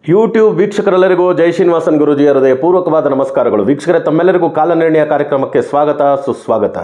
YouTube ವೀಕ್ಷಕರೆಲ್ಲರಿಗೂ ಜೈ ಶ್ರೀನಿವಾಸನ್ ಗುರುಜಿಯ ಹೃದಯ ಪೂರ್ವಕವಾದ ನಮಸ್ಕಾರಗಳು ವೀಕ್ಷಕರೇ ತಮ್ಮೆಲ್ಲರಿಗೂ ಕಾಲನಿರ್ಣಯ ಕಾರ್ಯಕ್ರಮಕ್ಕೆ ಸ್ವಾಗತ ಸುಸ್ವಾಗತ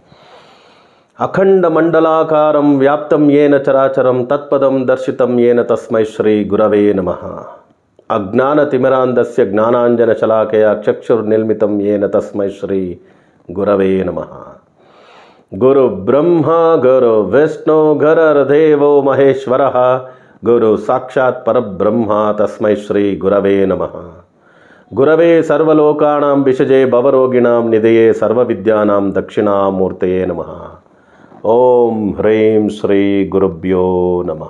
ಅಖಂಡ ಮಂಡಲಾಕಾರಂ ವ್ಯಾಪ್ತಂ ಯೇನ ಚರಾಚರಂ ತತ್ಪದಂ ದರ್ಶಿತಂ ಯೇನ ತಸ್ಮೈ ಶ್ರೀ ಗುರವೇ ನಮಃ ಅಜ್ಞಾನತಿಮಿರಾಂಧಸ್ಯ ಜ್ಞಾನಾಂಜನ ಶಲಾಕೆಯ ಚಕ್ಷುರ್ನಿರ್ಮಿತಂ ಯೇನ ತಸ್ಮೈ ಶ್ರೀ ಗುರವೇ ನಮಃ ಗುರು ಬ್ರಹ್ಮ ಗುರು ವಿಷ್ಣು ಗುರರ್ದೇವೋ ಮಹೇಶ್ವರ ಗುರು ಸಾಕ್ಷಾತ್ ಪರಬ್ರಹ್ಮ ತಸ್ಮೈ ಶ್ರೀ ಗುರವೇ ನಮಃ ಗುರವೇ ಸರ್ವಲೋಕಾಣಾಂ ವಿಷಜೆ ಭವರೋಗಿಣಾಂ ನಿಧಯೇ ಸರ್ವವಿದ್ಯಾನಾಂ ದಕ್ಷಿಣಾಮೂರ್ತಯೇ ನಮಃ ಓಂ ಹ್ರೀಂ ಶ್ರೀ ಗುರುಭ್ಯೋ ನಮಃ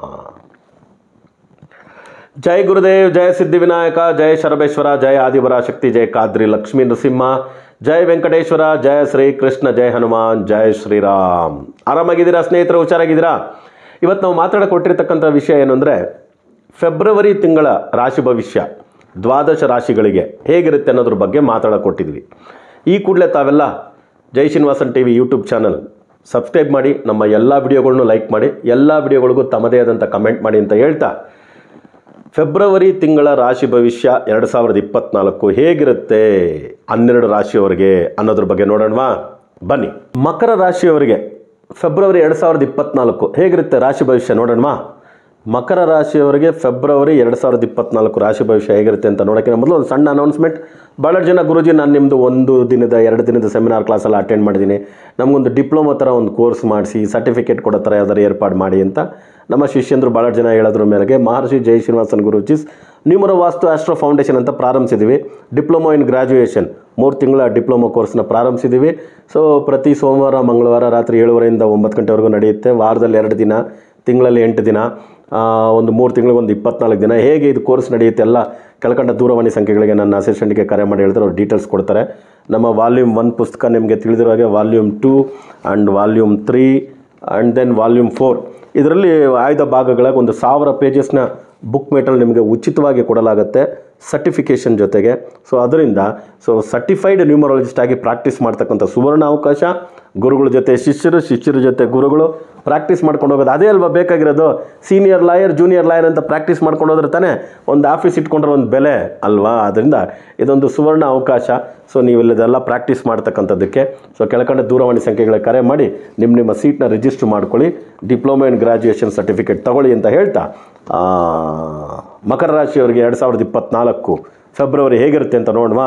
ಜೈ ಗುರುದೇವ್ ಜಯ ಸಿದ್ಧಿವಿನಾಯಕ ಜಯ ಶರಬೇಶ್ವರ ಜಯ ಆದಿವರ ಶಕ್ತಿ ಜಯ ಕಾದ್ರಿ ಲಕ್ಷ್ಮೀ ನೃಸಿಂಹ ಜಯ ವೆಂಕಟೇಶ್ವರ ಜಯ ಶ್ರೀ ಕೃಷ್ಣ ಜಯ ಹನುಮಾನ್ ಜಯ ಶ್ರೀರಾಮ್ ಆರಾಮಾಗಿದ್ದೀರಾ ಸ್ನೇಹಿತರು ಹುಷಾರಾಗಿದ್ದೀರಾ ಇವತ್ತು ನಾವು ಮಾತಾಡಕ್ಕೆ ಕೊಟ್ಟಿರ್ತಕ್ಕಂಥ ವಿಷಯ ಏನು ಅಂದರೆ ಫೆಬ್ರವರಿ ತಿಂಗಳ ರಾಶಿ ಭವಿಷ್ಯ ದ್ವಾದಶ ರಾಶಿಗಳಿಗೆ ಹೇಗಿರುತ್ತೆ ಅನ್ನೋದ್ರ ಬಗ್ಗೆ ಮಾತಾಡಕ್ಕೆ ಕೊಟ್ಟಿದ್ವಿ ಈ ಕೂಡಲೇ ತಾವೆಲ್ಲ Jai Srinivasan T V YouTube channel subscribe ಮಾಡಿ ನಮ್ಮ ಎಲ್ಲ ವಿಡಿಯೋಗಳನ್ನು ಲೈಕ್ ಮಾಡಿ ಎಲ್ಲ ವಿಡಿಯೋಗಳಿಗೂ ತಮ್ಮದೇ ಆದಂಥ ಕಮೆಂಟ್ ಮಾಡಿ ಅಂತ ಹೇಳ್ತಾ ಫೆಬ್ರವರಿ ತಿಂಗಳ ರಾಶಿ ಭವಿಷ್ಯ ಎರಡು ಸಾವಿರದ ಇಪ್ಪತ್ನಾಲ್ಕು ಹೇಗಿರುತ್ತೆ ಹನ್ನೆರಡು ರಾಶಿಯವರಿಗೆ ಅನ್ನೋದ್ರ ಬಗ್ಗೆ ನೋಡೋಣವಾ ಬನ್ನಿ ಮಕರ ರಾಶಿಯವರಿಗೆ ಫೆಬ್ರವರಿ ಎರಡು ಸಾವಿರದ ಇಪ್ಪತ್ನಾಲ್ಕು ಹೇಗಿರುತ್ತೆ ರಾಶಿ ಭವಿಷ್ಯ ನೋಡೋಣವಾ ಮಕರ ರಾಶಿಯವರಿಗೆ ಫೆಬ್ರವರಿ ಎರಡು ಸಾವಿರದ ಇಪ್ಪತ್ನಾಲ್ಕು ರಾಶಿ ಭವಿಷ್ಯ ಹೇಗಿರುತ್ತೆ ಅಂತ ನೋಡೋಕ್ಕೆ ಮೊದಲು ಒಂದು ಸಣ್ಣ ಅನೌನ್ಸ್ಮೆಂಟ್ ಭಾಳಷ್ಟು ಜನ ಗುರುಜಿ ನಾನು ನಿಮ್ಮದು ಒಂದು ದಿನದ ಎರಡು ದಿನದ ಸೆಮಿನಾರ್ ಕ್ಲಾಸೆಲ್ಲ ಅಟೆಂಡ್ ಮಾಡಿದ್ದೀನಿ ನಮಗೊಂದು ಡಿಪ್ಲೊಮಾ ಥರ ಒಂದು ಕೋರ್ಸ್ ಮಾಡಿಸಿ ಸರ್ಟಿಫಿಕೇಟ್ ಕೊಡೋ ಥರ ಯಾವ್ದಾರು ಏರ್ಪಾಡು ಮಾಡಿ ಅಂತ ನಮ್ಮ ಶಿಷ್ಯಂದರು ಭಾಳಷ್ಟು ಜನ ಹೇಳೋದ್ರ ಮೇರೆಗೆ Maharishi Jai Srinivasan Guruji's numero Vastu astro foundation ಅಂತ ಪ್ರಾರಂಭಿಸಿದ್ದೀವಿ ಡಿಪ್ಲೊಮಾ ಇನ್ ಗ್ರಾಜುಯೇಷನ್ ಮೂರು ತಿಂಗಳ ಡಿಪ್ಲೊಮಾ ಕೋರ್ಸ್ನ ಪ್ರಾರಂಭಿಸಿದ್ದೀವಿ ಸೊ ಪ್ರತಿ ಸೋಮವಾರ ಮಂಗಳವಾರ ರಾತ್ರಿ ಏಳುವರೆಯಿಂದ ಒಂಬತ್ತು ಗಂಟೆವರೆಗೂ ನಡೆಯುತ್ತೆ ವಾರದಲ್ಲಿ ಎರಡು ದಿನ ತಿಂಗಳಲ್ಲಿ ಎಂಟು ದಿನ ಆ, ಒಂದು ಮೂರು ತಿಂಗಳಿಗೆ ಒಂದು ಇಪ್ಪತ್ನಾಲ್ಕು ದಿನ ಹೇಗೆ ಇದು ಕೋರ್ಸ್ ನಡೆಯುತ್ತೆ ಎಲ್ಲ ಕೆಳಕಂಡ ದೂರವಾಣಿ ಸಂಖ್ಯೆಗಳಿಗೆ ನನ್ನ ಅಸಿಸ್ಟೆಂಟ್ಗೆ ಕರೆ ಮಾಡಿ ಹೇಳಿದ್ರೆ ಅವ್ರು ಡೀಟೇಲ್ಸ್ ಕೊಡ್ತಾರೆ ನಮ್ಮ ವಾಲ್ಯೂಮ್ ಒನ್ ಪುಸ್ತಕ ನಿಮಗೆ ತಿಳಿದಿರೋ ಹಾಗೆ volume two and volume three and then volume four ಇದರಲ್ಲಿ ಆಯ್ದ ಭಾಗಗಳಾಗಿ ಒಂದು ಸಾವಿರ ಪೇಜಸ್ನ ಬುಕ್ ಮೇಟಲ್ ನಿಮಗೆ ಉಚಿತವಾಗಿ ಕೊಡಲಾಗುತ್ತೆ ಸರ್ಟಿಫಿಕೇಷನ್ ಜೊತೆಗೆ ಸೊ ಅದರಿಂದ ಸೊ ಸರ್ಟಿಫೈಡ್ ನ್ಯೂಮರಾಲಜಿಸ್ಟ್ ಆಗಿ ಪ್ರಾಕ್ಟೀಸ್ ಮಾಡ್ತಕ್ಕಂಥ ಸುವರ್ಣ ಅವಕಾಶ ಗುರುಗಳ ಜೊತೆ ಶಿಷ್ಯರು ಶಿಷ್ಯರ ಜೊತೆ ಗುರುಗಳು ಪ್ರಾಕ್ಟೀಸ್ ಮಾಡ್ಕೊಂಡು ಹೋಗೋದು ಅದೇ ಅಲ್ವಾ ಬೇಕಾಗಿರೋದು ಸೀನಿಯರ್ ಲಾಯರ್ ಜೂನಿಯರ್ ಲಾಯರ್ ಅಂತ ಪ್ರಾಕ್ಟೀಸ್ ಮಾಡ್ಕೊಂಡು ಹೋದ್ರೆ ತಾನೇ ಒಂದು ಆಫೀಸ್ ಇಟ್ಕೊಂಡ್ರೆ ಒಂದು ಬೆಲೆ ಅಲ್ವಾ ಅದರಿಂದ ಇದೊಂದು ಸುವರ್ಣ ಅವಕಾಶ ಸೊ ನೀವು ಇಲ್ಲದೆಲ್ಲ ಪ್ರಾಕ್ಟೀಸ್ ಮಾಡ್ತಕ್ಕಂಥದ್ದಕ್ಕೆ ಸೊ ಕೆಳಕಂಡ ದೂರವಾಣಿ ಸಂಖ್ಯೆಗಳಿಗೆ ಕರೆ ಮಾಡಿ ನಿಮ್ಮ ನಿಮ್ಮ ಸೀಟ್ನ ರಿಜಿಸ್ಟರ್ ಮಾಡ್ಕೊಳ್ಳಿ ಡಿಪ್ಲೊಮಾ ಇನ್ ಗ್ರಾಜುಯೇಷನ್ ಸರ್ಟಿಫಿಕೇಟ್ ತಗೊಳ್ಳಿ ಅಂತ ಹೇಳ್ತಾ ಆ, ಮಕರ ರಾಶಿಯವರಿಗೆ ಎರಡು ಸಾವಿರದ ಇಪ್ಪತ್ನಾಲ್ಕು ಫೆಬ್ರವರಿ ಹೇಗಿರುತ್ತೆ ಅಂತ ನೋಡುವ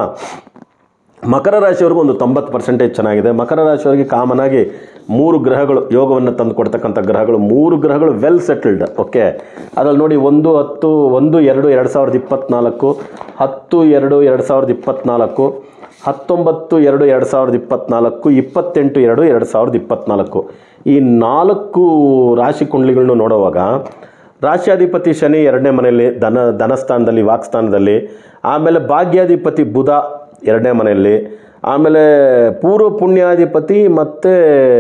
ಮಕರ ರಾಶಿಯವ್ರಿಗೂ ಒಂದು ತೊಂಬತ್ತು ಪರ್ಸೆಂಟೇಜ್ ಚೆನ್ನಾಗಿದೆ ಮಕರ ರಾಶಿಯವರಿಗೆ ಕಾಮನ್ ಆಗಿ ಮೂರು ಗ್ರಹಗಳು ಯೋಗವನ್ನು ತಂದು ಕೊಡ್ತಕ್ಕಂಥ ಗ್ರಹಗಳು ಮೂರು ಗ್ರಹಗಳು ವೆಲ್ ಸೆಟಲ್ಡ್ ಓಕೆ ಅದರಲ್ಲಿ ನೋಡಿ ಒಂದು ಹತ್ತು ಒಂದು ಎರಡು ಎರಡು ಸಾವಿರದ ಇಪ್ಪತ್ತ್ನಾಲ್ಕು ಹತ್ತು ಎರಡು ಎರಡು ಸಾವಿರದ ಇಪ್ಪತ್ತ್ನಾಲ್ಕು ಹತ್ತೊಂಬತ್ತು ಎರಡು ಎರಡು ಸಾವಿರದ ಇಪ್ಪತ್ತ್ನಾಲ್ಕು ಇಪ್ಪತ್ತೆಂಟು ಎರಡು ಎರಡು ಸಾವಿರದ ಇಪ್ಪತ್ತ್ನಾಲ್ಕು ಈ ನಾಲ್ಕು ರಾಶಿ ಕುಂಡ್ಲಿಗಳನ್ನು ನೋಡುವಾಗ ರಾಶ್ಯಾಧಿಪತಿ ಶನಿ ಎರಡನೇ ಮನೆಯಲ್ಲಿ ಧನ ಧನಸ್ಥಾನದಲ್ಲಿ ವಾಕ್ಸ್ಥಾನದಲ್ಲಿ ಆಮೇಲೆ ಭಾಗ್ಯಾಧಿಪತಿ ಬುಧ ಎರಡನೇ ಮನೆಯಲ್ಲಿ ಆಮೇಲೆ ಪೂರ್ವ ಪುಣ್ಯಾಧಿಪತಿ ಮತ್ತು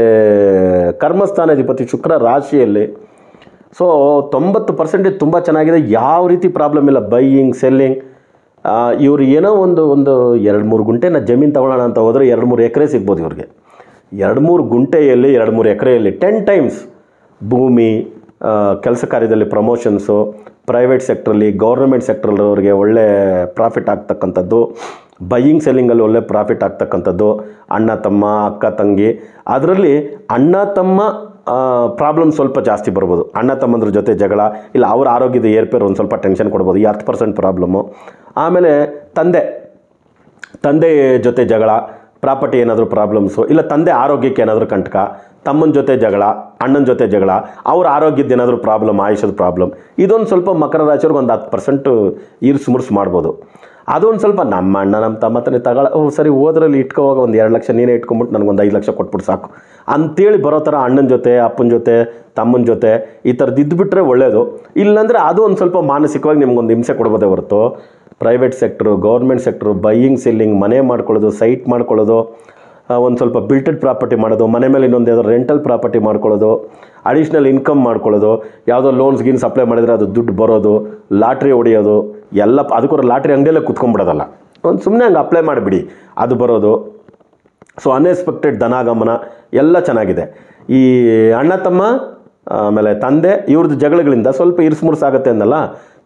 ಕರ್ಮಸ್ಥಾನಾಧಿಪತಿ ಶುಕ್ರ ರಾಶಿಯಲ್ಲಿ ಸೊ ತೊಂಬತ್ತು ಪರ್ಸೆಂಟೇಜ್ ತುಂಬ ಚೆನ್ನಾಗಿದೆ ಯಾವ ರೀತಿ ಪ್ರಾಬ್ಲಮ್ ಇಲ್ಲ ಬೈಯಿಂಗ್ ಸೆಲ್ಲಿಂಗ್ ಇವ್ರು ಏನೋ ಒಂದು ಒಂದು ಎರಡು ಮೂರು ಗುಂಟೆನ ಜಮೀನು ತಗೊಳ್ಳೋಣ ಅಂತ ಹೋದರೆ ಎರಡು ಮೂರು ಎಕರೆ ಸಿಗ್ಬೋದು ಇವ್ರಿಗೆ ಎರಡು ಮೂರು ಗುಂಟೆಯಲ್ಲಿ ಎರಡು ಮೂರು ಎಕರೆಯಲ್ಲಿ ಟೆನ್ ಟೈಮ್ಸ್ ಭೂಮಿ ಕೆಲಸ ಕಾರ್ಯದಲ್ಲಿ ಪ್ರಮೋಷನ್ಸು ಪ್ರೈವೇಟ್ ಸೆಕ್ಟ್ರಲ್ಲಿ ಗೌರ್ಮೆಂಟ್ ಸೆಕ್ಟ್ರಲ್ಲಿ ಅವ್ರಿಗೆ ಒಳ್ಳೆ ಪ್ರಾಫಿಟ್ ಆಗ್ತಕ್ಕಂಥದ್ದು ಬೈಯಿಂಗ್ ಸೆಲ್ಲಿಂಗಲ್ಲಿ ಒಳ್ಳೆ ಪ್ರಾಫಿಟ್ ಆಗ್ತಕ್ಕಂಥದ್ದು ಅಣ್ಣ ತಮ್ಮ ಅಕ್ಕ ತಂಗಿ ಅದರಲ್ಲಿ ಅಣ್ಣ ತಮ್ಮ ಪ್ರಾಬ್ಲಮ್ ಸ್ವಲ್ಪ ಜಾಸ್ತಿ ಬರ್ಬೋದು ಅಣ್ಣ ತಮ್ಮಂದ್ರ ಜೊತೆ ಜಗಳ ಇಲ್ಲ ಅವ್ರ ಆರೋಗ್ಯದ ಏರ್ಪೇರು ಒಂದು ಸ್ವಲ್ಪ ಟೆನ್ಷನ್ ಕೊಡ್ಬೋದು ಈ ಹತ್ತು ಪರ್ಸೆಂಟ್ ಪ್ರಾಬ್ಲಮ್ಮು ಆಮೇಲೆ ತಂದೆ ತಂದೆ ಜೊತೆ ಜಗಳ ಪ್ರಾಪರ್ಟಿ ಏನಾದರೂ ಪ್ರಾಬ್ಲಮ್ಸು ಇಲ್ಲ ತಂದೆ ಆರೋಗ್ಯಕ್ಕೆ ಏನಾದರೂ ಕಂಟಕ ತಮ್ಮನ ಜೊತೆ ಜಗಳ ಅಣ್ಣನ ಜೊತೆ ಜಗಳ ಅವ್ರ ಆರೋಗ್ಯದ ಏನಾದರೂ ಪ್ರಾಬ್ಲಮ್ ಆಯುಷದ ಪ್ರಾಬ್ಲಮ್ ಇದೊಂದು ಸ್ವಲ್ಪ ಮಕರ ರಾಶಿಯವ್ರಿಗೆ ಒಂದು ಹತ್ತು ಪರ್ಸೆಂಟು ಇರ್ಸ್ ಮುರ್ಸ್ ಮಾಡ್ಬೋದು ಅದೊಂದು ಸ್ವಲ್ಪ ನಮ್ಮ ಅಣ್ಣ ನಮ್ಮ ತಮ್ಮ ತಾನೇ ತಗೊಳ ಓ ಸರಿ ಹೋದ್ರಲ್ಲಿ ಇಟ್ಕೋವಾಗ ಒಂದು ಎರಡು ಲಕ್ಷ ನೀನೇ ಇಟ್ಕೊಂಬಿಟ್ಟು ನನಗೊಂದು ಐದು ಲಕ್ಷ ಕೊಟ್ಬಿಟ್ಟು ಸಾಕು ಅಂತೇಳಿ ಬರೋ ಥರ ಅಣ್ಣನ ಜೊತೆ ಅಪ್ಪನ ಜೊತೆ ತಮ್ಮನ ಜೊತೆ ಈ ಥರದ್ದು ಇದ್ದುಬಿಟ್ರೆ ಒಳ್ಳೆಯದು ಇಲ್ಲಾಂದರೆ ಅದು ಒಂದು ಸ್ವಲ್ಪ ಮಾನಸಿಕವಾಗಿ ನಿಮ್ಗೊಂದು ಹಿಂಸೆ ಕೊಡ್ಬೋದೇ ಹೊರತು private sector government sector buying selling ಮನೆ ಮಾಡ್ಕೊಳ್ಳೋದು ಸೈಟ್ ಮಾಡ್ಕೊಳ್ಳೋದು ಒಂದು ಸ್ವಲ್ಪ ಬಿಲ್ಟೆಡ್ ಪ್ರಾಪರ್ಟಿ ಮಾಡೋದು ಮನೆ ಮೇಲೆ ಇನ್ನೊಂದು ಯಾವುದೋ ರೆಂಟಲ್ ಪ್ರಾಪರ್ಟಿ ಮಾಡ್ಕೊಳ್ಳೋದು ಅಡಿಷ್ನಲ್ ಇನ್ಕಮ್ ಮಾಡ್ಕೊಳ್ಳೋದು ಯಾವುದೋ ಲೋನ್ಸ್ ಗೀನ್ಸ್ ಅಪ್ಲೈ ಮಾಡಿದರೆ ಅದು ದುಡ್ಡು ಬರೋದು ಲಾಟ್ರಿ ಹೊಡೆಯೋದು ಎಲ್ಲ ಅದಕ್ಕೋರ ಲಾಟ್ರಿ ಅಂಗಡಿಯಲ್ಲೇ ಕುತ್ಕೊಂಡ್ಬಿಡೋದಲ್ಲ ಒಂದು ಸುಮ್ಮನೆ ಹಂಗೆ ಅಪ್ಲೈ ಮಾಡಿಬಿಡಿ ಅದು ಬರೋದು ಸೊ ಅನ್ಎಕ್ಸ್ಪೆಕ್ಟೆಡ್ ಧನಾಗಮನ ಎಲ್ಲ ಚೆನ್ನಾಗಿದೆ ಈ ಅಣ್ಣ ತಮ್ಮ ಆಮೇಲೆ ತಂದೆ ಇವ್ರದ್ದು ಜಗಳಗಳಿಂದ ಸ್ವಲ್ಪ ಇರ್ಸ್ಮುರ್ಸ್ ಆಗುತ್ತೆ ಅನ್ನಲ್ಲ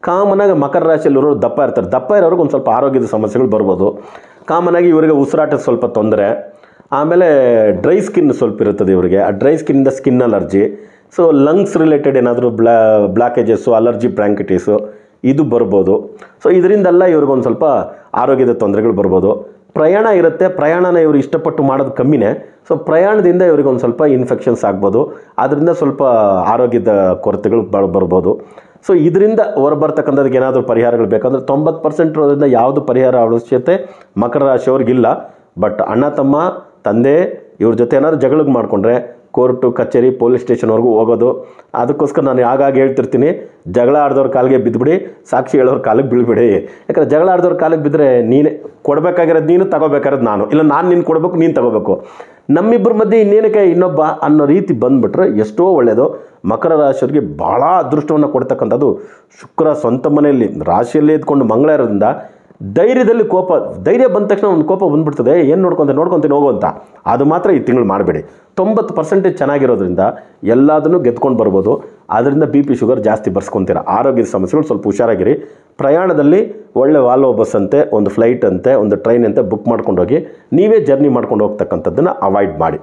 ಕಾಮನಾಗಿ ಮಕರ ರಾಶಿಯಲ್ಲಿರೋರು ದಪ್ಪ ಇರ್ತಾರೆ ದಪ್ಪ ಇರೋರಿಗೆ ಒಂದು ಸ್ವಲ್ಪ ಆರೋಗ್ಯದ ಸಮಸ್ಯೆಗಳು ಬರ್ಬೋದು ಕಾಮನಾಗಿ ಇವರಿಗೆ ಉಸಿರಾಟದ ಸ್ವಲ್ಪ ತೊಂದರೆ ಆಮೇಲೆ ಡ್ರೈ ಸ್ಕಿನ್ ಸ್ವಲ್ಪ ಇರುತ್ತದೆ ಇವರಿಗೆ ಆ ಡ್ರೈ ಸ್ಕಿನ್ನಿಂದ skin allergy so lungs related ಏನಾದರೂ ಬ್ಲಾ ಬ್ಲಾಕೇಜಸ್ಸು ಅಲರ್ಜಿ ಬ್ರ್ಯಾಂಕಿಟಿಸು ಇದು ಬರ್ಬೋದು ಸೊ ಇದರಿಂದೆಲ್ಲ ಇವ್ರಿಗೊಂದು ಸ್ವಲ್ಪ ಆರೋಗ್ಯದ ತೊಂದರೆಗಳು ಬರ್ಬೋದು ಪ್ರಯಾಣ ಇರುತ್ತೆ ಪ್ರಯಾಣನ ಇವರು ಇಷ್ಟಪಟ್ಟು ಮಾಡೋದು ಕಮ್ಮಿನೇ ಸೊ ಪ್ರಯಾಣದಿಂದ ಇವ್ರಿಗೆ ಒಂದು ಸ್ವಲ್ಪ ಇನ್ಫೆಕ್ಷನ್ಸ್ ಆಗ್ಬೋದು ಅದರಿಂದ ಸ್ವಲ್ಪ ಆರೋಗ್ಯದ ಕೊರತೆಗಳು ಬ ಬರ್ಬೋದು ಸೊ ಇದರಿಂದ ಹೊರಬರ್ತಕ್ಕಂಥದ್ದಕ್ಕೆ ಏನಾದರೂ ಪರಿಹಾರಗಳು ಬೇಕಂದ್ರೆ ತೊಂಬತ್ತು ಪರ್ಸೆಂಟ್ ಇರೋದ್ರಿಂದ ಯಾವುದು ಪರಿಹಾರ ಅವಶ್ಯಕತೆ ಮಕರ ರಾಶಿಯವ್ರಿಗಿಲ್ಲ ಬಟ್ ಅಣ್ಣ ತಮ್ಮ ತಂದೆ ಇವ್ರ ಜೊತೆ ಏನಾದ್ರು ಜಗಳಿಗೆ ಮಾಡಿಕೊಂಡ್ರೆ ಕೋರ್ಟು ಕಚೇರಿ ಪೊಲೀಸ್ ಸ್ಟೇಷನ್ವರೆಗೂ ಹೋಗೋದು ಅದಕ್ಕೋಸ್ಕರ ನಾನು ಆಗಾಗ ಹೇಳ್ತಿರ್ತೀನಿ ಜಗಳ ಆಡ್ದವ್ರ ಕಾಲಿಗೆ ಬಿದ್ದುಬಿಡಿ ಸಾಕ್ಷಿ ಹೇಳೋರ ಕಾಲಿಗೆ ಬೀಳ್ಬಿಡಿ ಯಾಕಂದ್ರೆ ಜಗಳ ಆಡ್ದವ್ರ ಕಾಲಿಗೆ ಬಿದ್ದರೆ ನೀನೇ ಕೊಡಬೇಕಾಗಿರೋದು ನೀನು ತಗೋಬೇಕಾಗಿರೋದು ನಾನು ಇಲ್ಲ ನಾನು ನೀನು ಕೊಡಬೇಕು ನೀನು ತಗೋಬೇಕು ನಮ್ಮಿಬ್ಬರ ಮಧ್ಯೆ ಇನ್ನೇನಕ್ಕೆ ಇನ್ನೊಬ್ಬ ಅನ್ನೋ ರೀತಿ ಬಂದುಬಿಟ್ರೆ ಎಷ್ಟೋ ಒಳ್ಳೆಯದು ಮಕರ ರಾಶಿಯವರಿಗೆ ಭಾಳ ಅದೃಷ್ಟವನ್ನು ಕೊಡ್ತಕ್ಕಂಥದ್ದು ಶುಕ್ರ ಸ್ವಂತ ಮನೆಯಲ್ಲಿ ರಾಶಿಯಲ್ಲೇ ಇದ್ಕೊಂಡು ಮಂಗಳ ಇರೋದ್ರಿಂದ ಧೈರ್ಯದಲ್ಲಿ ಕೋಪ ಧೈರ್ಯ ಬಂದ ತಕ್ಷಣ ಒಂದು ಕೋಪ ಬಂದ್ಬಿಡ್ತದೆ ಏನು ನೋಡ್ಕೊಂತ ನೋಡ್ಕೊತೀನಿ ಹೋಗು ಅಂತ ಅದು ಮಾತ್ರ ಈ ತಿಂಗಳು ಮಾಡಬೇಡಿ ತೊಂಬತ್ತು ಪರ್ಸೆಂಟೇಜ್ ಚೆನ್ನಾಗಿರೋದ್ರಿಂದ ಎಲ್ಲದನ್ನು ಗೆದ್ಕೊಂಡು ಬರ್ಬೋದು ಅದರಿಂದ ಬಿ ಪಿ ಶುಗರ್ ಜಾಸ್ತಿ ಬರ್ಸ್ಕೊತೀರ ಆರೋಗ್ಯದ ಸಮಸ್ಯೆಗಳು ಸ್ವಲ್ಪ ಹುಷಾರಾಗಿರಿ ಪ್ರಯಾಣದಲ್ಲಿ ಒಳ್ಳೆ ವಾಲ್ವೋ ಬಸ್ ಅಂತೆ ಒಂದು ಫ್ಲೈಟ್ ಅಂತೆ ಒಂದು ಟ್ರೈನ್ ಅಂತೆ ಬುಕ್ ಮಾಡ್ಕೊಂಡು ಹೋಗಿ ನೀವೇ ಜರ್ನಿ ಮಾಡ್ಕೊಂಡು ಹೋಗ್ತಕ್ಕಂಥದ್ದನ್ನು ಅವಾಯ್ಡ್ ಮಾಡಿ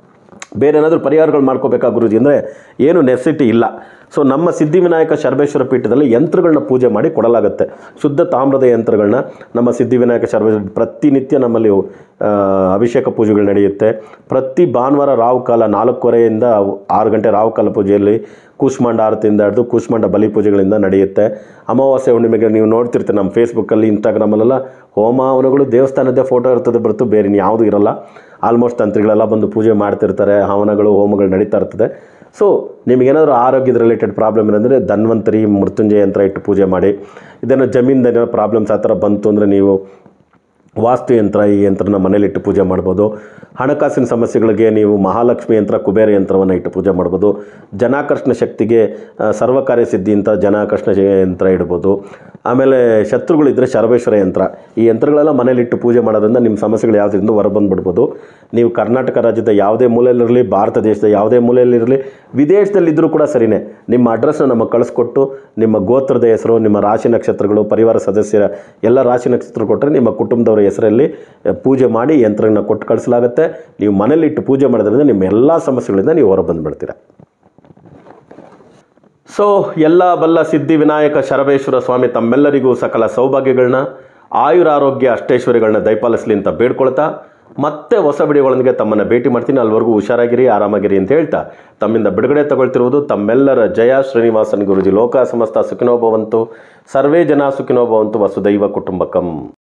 ಬೇರೆ ಏನಾದರೂ ಪರಿಹಾರಗಳು ಮಾಡ್ಕೋಬೇಕಾ ಗುರುಜಿ ಅಂದರೆ ಏನು ನೆಸಿಟಿ ಇಲ್ಲ ಸೊ ನಮ್ಮ ಸಿದ್ಧಿವಿನಾಯಕ ಶರ್ಬೇಶ್ವರ ಪೀಠದಲ್ಲಿ ಯಂತ್ರಗಳನ್ನ ಪೂಜೆ ಮಾಡಿ ಕೊಡಲಾಗುತ್ತೆ ಶುದ್ಧ ತಾಮ್ರದ ಯಂತ್ರಗಳನ್ನ ನಮ್ಮ ಸಿದ್ಧಿವಿನಾಯಕ ಶರ್ಬೇಶ್ವರ ಪ್ರತಿನಿತ್ಯ ನಮ್ಮಲ್ಲಿ ಆ, ಅಭಿಷೇಕ ಪೂಜೆಗಳು ನಡೆಯುತ್ತೆ ಪ್ರತಿ ಭಾನುವಾರ ರಾವು ಕಾಲ ನಾಲ್ಕೂವರೆಯಿಂದ ಆರು ಗಂಟೆ ರಾವು ಕಾಲ ಪೂಜೆಯಲ್ಲಿ ಕೂಷ್ಮಾಂಡ ಆರತಿಯಿಂದ ಹಿಡಿದು ಕೂಷ್ಮಾಂಡ ಬಲಿ ಪೂಜೆಗಳಿಂದ ನಡೆಯುತ್ತೆ ಅಮಾವಾಸ್ಯೆ ಹುಣ್ಣಿಮೆಗೆ ನೀವು ನೋಡ್ತಿರ್ತೀರಿ ನಮ್ಮ ಫೇಸ್ಬುಕ್ಕಲ್ಲಿ ಇನ್ಸ್ಟಾಗ್ರಾಮಲ್ಲೆಲ್ಲ ಹೋಮ ಹವನಗಳು ದೇವಸ್ಥಾನದ್ದೇ ಫೋಟೋ ಇರ್ತದೆ ಹೊರತು ಬೇರೆ ಯಾವುದು ಇರಲ್ಲ ಆಲ್ಮೋಸ್ಟ್ ತಂತ್ರಿಗಳೆಲ್ಲ ಬಂದು ಪೂಜೆ ಮಾಡ್ತಿರ್ತಾರೆ ಹವನಗಳು ಹೋಮಗಳು ನಡೀತಾ ಇರ್ತದೆ ಸೊ ನಿಮಗೇನಾದರೂ ಆರೋಗ್ಯದ ರಿಲೇಟೆಡ್ ಪ್ರಾಬ್ಲಮ್ ಏನಂದರೆ ಧನ್ವಂತರಿ ಮೃತ್ಯುಂಜಯ ಯಂತ್ರ ಇಟ್ಟು ಪೂಜೆ ಮಾಡಿ ಇದನ್ನು ಜಮೀನ್ದು ಏನೋ ಪ್ರಾಬ್ಲಮ್ಸ್ ಆ ಥರ ಬಂತು ಅಂದರೆ ನೀವು ವಾಸ್ತು ಯಂತ್ರ ಈ ಯಂತ್ರನ ಮನೇಲಿಟ್ಟು ಪೂಜೆ ಮಾಡ್ಬೋದು ಹಣಕಾಸಿನ ಸಮಸ್ಯೆಗಳಿಗೆ ನೀವು ಮಹಾಲಕ್ಷ್ಮಿ ಯಂತ್ರ ಕುಬೇರ ಯಂತ್ರವನ್ನು ಇಟ್ಟು ಪೂಜೆ ಮಾಡ್ಬೋದು ಜನಾಕರ್ಷಣ ಶಕ್ತಿಗೆ ಆ, ಸರ್ವಕಾರ್ಯ ಸಿದ್ಧಿ ಅಂತ ಜನಾಕರ್ಷಣ ಜ- ಯಂತ್ರ ಇಡ್ಬೋದು ಆಮೇಲೆ ಶತ್ರುಗಳಿದ್ದರೆ ಶರಬೇಶ್ವರ ಯಂತ್ರ ಈ ಯಂತ್ರಗಳೆಲ್ಲ ಮನೇಲಿಟ್ಟು ಪೂಜೆ ಮಾಡೋದ್ರಿಂದ ನಿಮ್ಮ ಸಮಸ್ಯೆಗಳು ಯಾವುದರಿಂದ ಹೊರಬಂದ್ಬಿಡ್ಬೋದು ನೀವು ಕರ್ನಾಟಕ ರಾಜ್ಯದ ಯಾವುದೇ ಮೂಲೆಯಲ್ಲಿರಲಿ ಭಾರತ ದೇಶದ ಯಾವುದೇ ಮೂಲೆಯಲ್ಲಿರಲಿ ವಿದೇಶದಲ್ಲಿದ್ದರೂ ಕೂಡ ಸರಿಯೇ ನಿಮ್ಮ ಅಡ್ರೆಸ್ನ ನಮಗೆ ಕಳಿಸ್ಕೊಟ್ಟು ನಿಮ್ಮ ಗೋತ್ರದ ಹೆಸರು ನಿಮ್ಮ ರಾಶಿ ನಕ್ಷತ್ರಗಳು ಪರಿವಾರ ಸದಸ್ಯರ ಎಲ್ಲ ರಾಶಿ ನಕ್ಷತ್ರ ಕೊಟ್ಟರೆ ನಿಮ್ಮ ಕುಟುಂಬದವರ ಹೆಸರಲ್ಲಿ ಅ, ಪೂಜೆ ಮಾಡಿ ಯಂತ್ರಗಳನ್ನ ಕೊಟ್ಟು ಕಳಿಸಲಾಗುತ್ತೆ ನೀವು ಮನೇಲಿಟ್ಟು ಪೂಜೆ ಮಾಡೋದ್ರಿಂದ ನಿಮ್ಮ ಎಲ್ಲ ಸಮಸ್ಯೆಗಳಿಂದ ನೀವು ಹೊರ ಬಂದುಬಿಡ್ತೀರ ಸೊ ಎಲ್ಲ ಬಲ್ಲ ಸಿದ್ಧಿ ವಿನಾಯಕ ಶರಬೇಶ್ವರ ಸ್ವಾಮಿ ತಮ್ಮೆಲ್ಲರಿಗೂ ಸಕಲ ಸೌಭಾಗ್ಯಗಳನ್ನ ಆಯುರಾರೋಗ್ಯ ಅಷ್ಟೈಶ್ವರ್ಯಗಳನ್ನ ದಯಪಾಲಿಸಲಿ ಅಂತ ಬೇಡ್ಕೊಳ್ತಾ ಮತ್ತೆ ಹೊಸ ವಿಡಿಯೋಗಳೊಂದಿಗೆ ತಮ್ಮನ್ನು ಭೇಟಿ ಮಾಡ್ತೀನಿ ಅಲ್ಲಿವರೆಗೂ ಹುಷಾರಾಗಿರಿ ಆರಾಮಾಗಿರಿ ಅಂತ ಹೇಳ್ತಾ ತಮ್ಮಿಂದ ಬಿಡುಗಡೆ ತಗೊಳ್ತಿರುವುದು ತಮ್ಮೆಲ್ಲರ ಜಯ ಶ್ರೀನಿವಾಸನ್ ಗುರುಜಿ ಲೋಕ ಸಮಸ್ತ ಸುಖಿನೋ ಭವಂತು ಸರ್ವೇ ಜನ ಸುಖಿನೋ ಭವಂತು ವಸುದೈವ ಕುಟುಂಬಕಂ